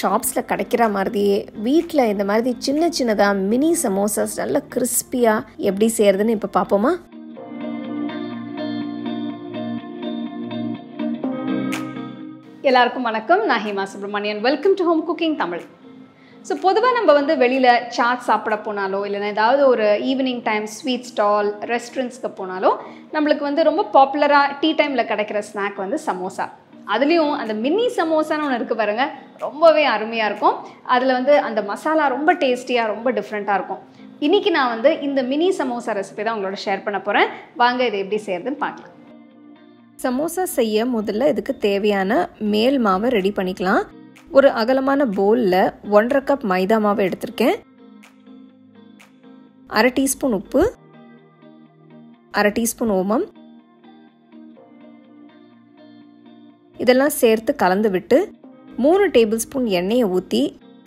ஷாப்ஸில் கிடைக்கிற மாதிரியே வீட்டில் இந்த மாதிரி சின்ன சின்னதாக மினி சமோசாஸ் நல்ல கிறிஸ்பியாக எப்படி செய்யறதுன்னு இப்போ பார்ப்போமா எல்லாருக்கும் வணக்கம் நான் Hema Subramanian welcome to home cooking Tamil so பொதுவாக நம்ம வந்து வெளியில் சாட் சாப்பிட போனாலோ இல்லைன்னா ஏதாவது ஒரு ஈவினிங் டைம் ஸ்வீட் ஸ்டால் ரெஸ்டாரண்ட்ஸ்க்கு போனாலோ நம்மளுக்கு வந்து ரொம்ப பாப்புலராக டீ டைமில் கிடைக்கிற ஸ்நாக் வந்து சமோசா அதுலேயும் அந்த மினி சமோசான்னு ஒன்று இருக்குது பாருங்க ரொம்பவே அருமையாக இருக்கும் அதில் வந்து அந்த மசாலா ரொம்ப டேஸ்டியாக ரொம்ப டிஃப்ரெண்ட்டாக இருக்கும் இன்றைக்கி நான் வந்து இந்த மினி சமோசா ரெசிபி தான் உங்களோட ஷேர் பண்ண போகிறேன் வாங்க இதை எப்படி செய்யறதுன்னு பார்க்கலாம் சமோசா செய்ய முதல்ல இதுக்கு தேவையான மேல் மாவை ரெடி பண்ணிக்கலாம் ஒரு அகலமான பவுலில் ஒன்றரை கப் மைதா மாவை எடுத்திருக்கேன் அரை டீஸ்பூன் உப்பு அரை டீஸ்பூன் ஓமம் இதெல்லாம் சேர்த்து கலந்து விட்டு மூணு டேபிள் ஸ்பூன் எண்ணெயை ஊற்றி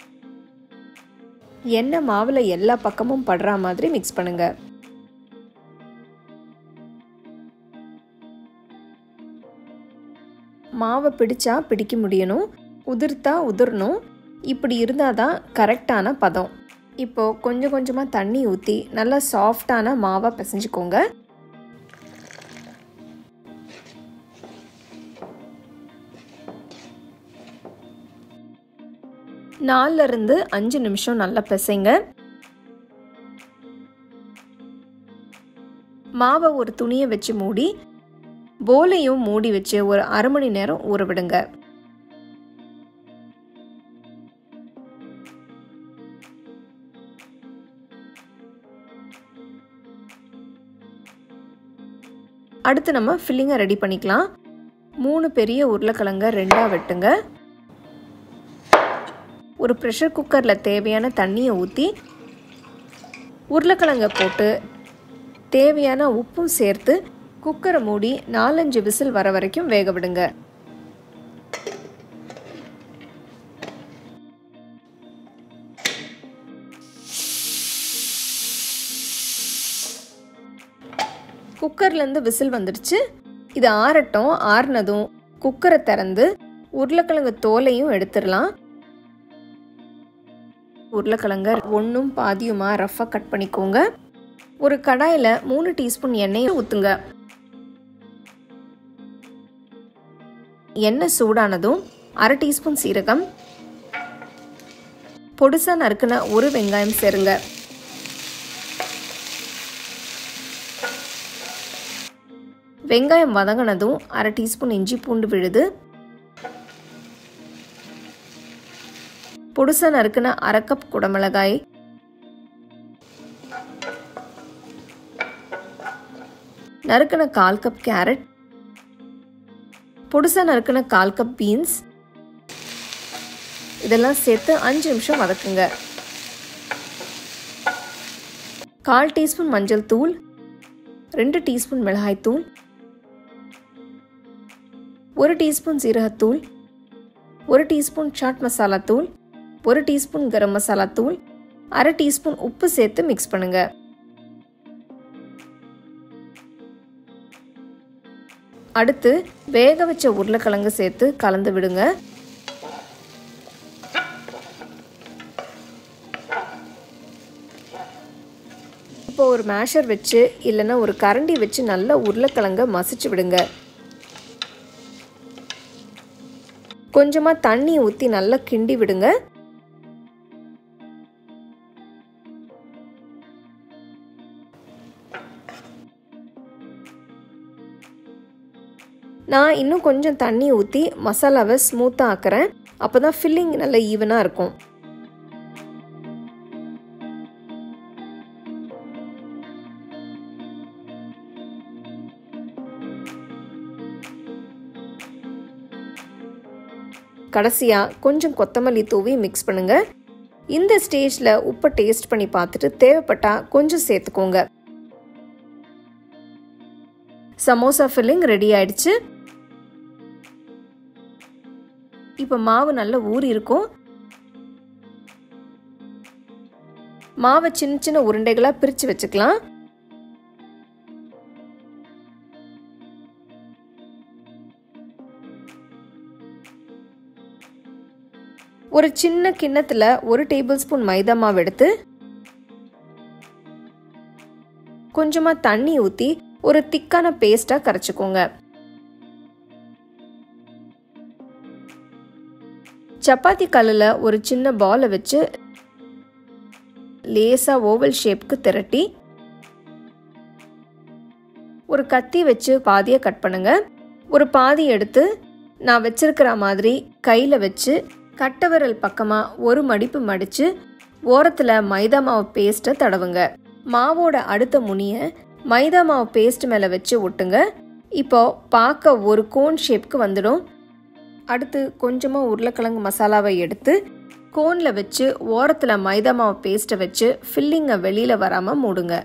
எண்ணெய் மாவில் எல்லா பக்கமும் படுற மாதிரி மிக்ஸ் பண்ணுங்கள் மாவை பிடிச்சா பிடிக்க முடியணும் உதிர்த்தா உதிரணும் இப்படி இருந்தால் தான் கரெக்டான பதம் இப்போது கொஞ்சம் கொஞ்சமாக தண்ணி ஊற்றி நல்லா சாஃப்டான மாவை பிசைஞ்சுக்கோங்க நாலுல இருந்து அஞ்சு நிமிஷம் நல்லா பிசைங்க மாவை ஒரு துணியை வச்சு மூடி போலையும் மூடி வச்சு ஒரு அரை மணி நேரம் ஊற விடுங்க அடுத்து நம்ம ஃபில்லிங்கை ரெடி பண்ணிக்கலாம் மூணு பெரிய உருளைக்கிழங்க ரெண்டாக வெட்டுங்க ஒரு ப்ரெஷர் குக்கரில் தேவையான தண்ணியை ஊற்றி உருளைக்கிழங்க போட்டு தேவையான உப்பும் சேர்த்து குக்கரை மூடி நாலஞ்சு விசில் வர வரைக்கும் வேக விடுங்க குக்கர்லேருந்து விசில் வந்துடுச்சு இது ஆறட்டும் ஆறுனதும் குக்கரை திறந்து உருளைக்கிழங்கு தோலையும் எடுத்துடலாம் உருளைக்கிழங்க ஒன்றும் பாதியுமா ரஃப்பாக கட் பண்ணிக்கோங்க ஒரு கடாயில் மூணு டீஸ்பூன் எண்ணெயை ஊற்றுங்க எண்ணெய் சூடானதும் அரை டீஸ்பூன் சீரகம் பொடிசா நறுக்குன ஒரு வெங்காயம் சேருங்க வெங்காயம் வதங்கினதும் அரை டீஸ்பூன் இஞ்சி பூண்டு விழுது பொடிசா நறுக்குன அரை கப் குடமிளகாய் நறுக்குன கால் கப் கேரட் பொடிசா நறுக்குன கால் கப் பீன்ஸ் இதெல்லாம் சேர்த்து அஞ்சு நிமிஷம் வதக்குங்க கால் டீஸ்பூன் மஞ்சள் தூள் ரெண்டு டீஸ்பூன் மிளகாய் தூள் ஒரு டீஸ்பூன் சீரகத்தூள் ஒரு டீஸ்பூன் சாட் மசாலா தூள் ஒரு டீஸ்பூன் கரம் மசாலா தூள் அரை டீஸ்பூன் உப்பு சேர்த்து மிக்ஸ் பண்ணுங்க அடுத்து வேக வச்ச உருளைக்கிழங்கு சேர்த்து கலந்து விடுங்க இப்போ ஒரு மேஷர் வச்சு இல்லைன்னா ஒரு கரண்டி வச்சு நல்லா உருளைக்கிழங்க மசிச்சு விடுங்க கொஞ்சமாக தண்ணி ஊற்றி நல்லா கிண்டி விடுங்க நான் இன்னும் கொஞ்சம் தண்ணி ஊற்றி மசாலாவை ஸ்மூத்தாக ஆக்குறேன் அப்போ தான் ஃபில்லிங் நல்லா ஈவனாக இருக்கும் கடைசியாக கொஞ்சம் கொத்தமல்லி தூவி மிக்ஸ் பண்ணுங்க இந்த ஸ்டேஜில் உப்பை டேஸ்ட் பண்ணி பார்த்துட்டு தேவைப்பட்டா கொஞ்சம் சேர்த்துக்கோங்க சமோசா ஃபில்லிங் ரெடி ஆயிடுச்சு இப்போ மாவு நல்ல ஊறி இருக்கும் மாவை சின்ன சின்ன உருண்டைகளாக பிரித்து வச்சுக்கலாம் ஒரு சின்ன கிண்ணத்தில் ஒரு டேபிள் ஸ்பூன் மைதா மாவு எடுத்து கொஞ்சமாக தண்ணி ஊற்றி ஒரு திக்கான பேஸ்ட்டாக கரைச்சிக்கோங்க சப்பாத்தி கல்லில் ஒரு சின்ன பாலை வச்சு லேசாக ஓவல் ஷேப்க்கு திரட்டி ஒரு கத்தி வச்சு பாதியை கட் பண்ணுங்க ஒரு பாதி எடுத்து நான் வச்சிருக்கிற மாதிரி கையில் வச்சு கட்டை விரல் பக்கமாக ஒரு மடிப்பு மடித்து ஓரத்தில் மைதா மாவு பேஸ்ட்டை தடவுங்க மாவோட அடுத்த முனியை மைதா மாவு பேஸ்ட் மேலே வச்சு ஒட்டுங்க இப்போ பார்க்க ஒரு கோன் ஷேப்க்கு வந்துடும் அடுத்து கொஞ்சமாக உருளைக்கிழங்கு மசாலாவை எடுத்து கோனில் வச்சு ஓரத்தில் மைதா மாவு பேஸ்ட்டை வச்சு ஃபில்லிங்கை வெளியில் வராமல் மூடுங்க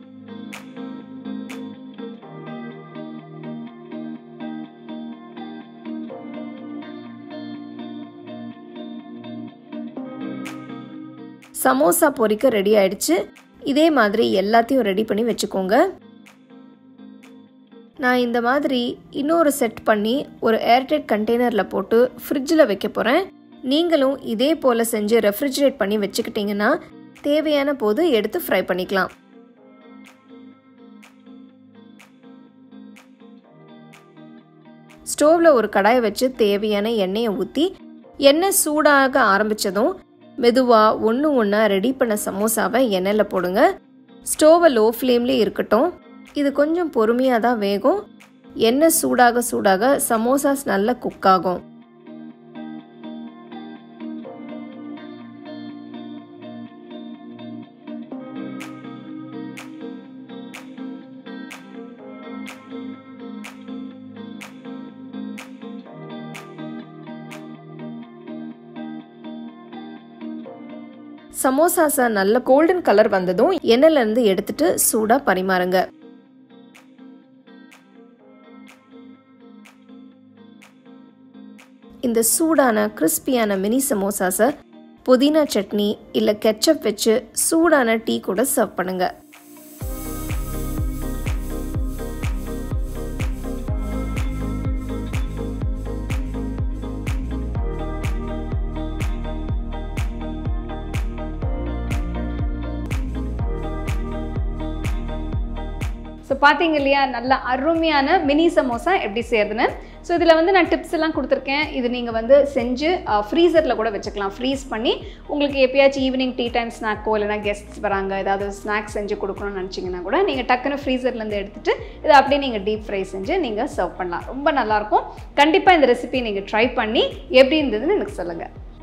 சமோசா பொரிக்க ரெடி ஆயிடுச்சு இதே மாதிரி எல்லாத்தையும் ரெடி பண்ணி வச்சுக்கோங்க நான் இந்த மாதிரி இன்னொரு செட் பண்ணி ஒரு ஏர்டைட் கண்டெய்னரில் போட்டு ஃப்ரிட்ஜில் வைக்க போகிறேன் நீங்களும் இதே போல் செஞ்சு ரெஃப்ரிஜரேட் பண்ணி வச்சுக்கிட்டிங்கன்னா தேவையான போது எடுத்து ஃப்ரை பண்ணிக்கலாம் ஸ்டோவில் ஒரு கடாயை வச்சு தேவையான எண்ணெயை ஊற்றி எண்ணெய் சூடாக ஆரம்பித்ததும் மெதுவாக ஒன்று ஒன்றா ரெடி பண்ண சமோசாவை எண்ணெயில் போடுங்க ஸ்டோவை லோ ஃப்ளேம்லேயே இருக்கட்டும் இது கொஞ்சம் பொறுமையாக தான் வேகும் எண்ணெய் சூடாக சூடாக சமோசாஸ் நல்லா குக் ஆகும் சமோசாஸை நல்ல கோல்டன் கலர் வந்ததும் எண்ணெயிலேருந்து எடுத்துட்டு சூடாக பரிமாறுங்க இந்த சூடான கிறிஸ்பியான மினி சமோசாஸை புதினா சட்னி இல்லை கெச்சப் வச்சு சூடான டீ கூட சர்வ் பண்ணுங்க ஸோ பார்த்தீங்க இல்லையா நல்ல அருமையான மினி சமோசா எப்படி செய்யறதுன்னு ஸோ இதில் வந்து நான் டிப்ஸ் எல்லாம் கொடுத்துருக்கேன் இது நீங்கள் வந்து செஞ்சு ஃப்ரீசரில் கூட வச்சுக்கலாம் ஃப்ரீஸ் பண்ணி உங்களுக்கு எப்பயாச்சும் ஈவினிங் டீ டைம் ஸ்நாக்கோ இல்லைனா கெஸ்ட்ஸ் வராங்க ஏதாவது ஸ்நாக்ஸ் செஞ்சு கொடுக்கணும்னு நினச்சிங்கன்னா கூட நீங்கள் டக்குன்னு ஃப்ரீசர்லேருந்து எடுத்துகிட்டு இதை அப்படியே நீங்கள் டீப் ஃப்ரை செஞ்சு நீங்கள் சர்வ் பண்ணலாம் ரொம்ப நல்லாயிருக்கும் கண்டிப்பாக இந்த ரெசிபி நீங்கள் ட்ரை பண்ணி எப்படி இருந்ததுன்னு எனக்கு சொல்லுங்கள்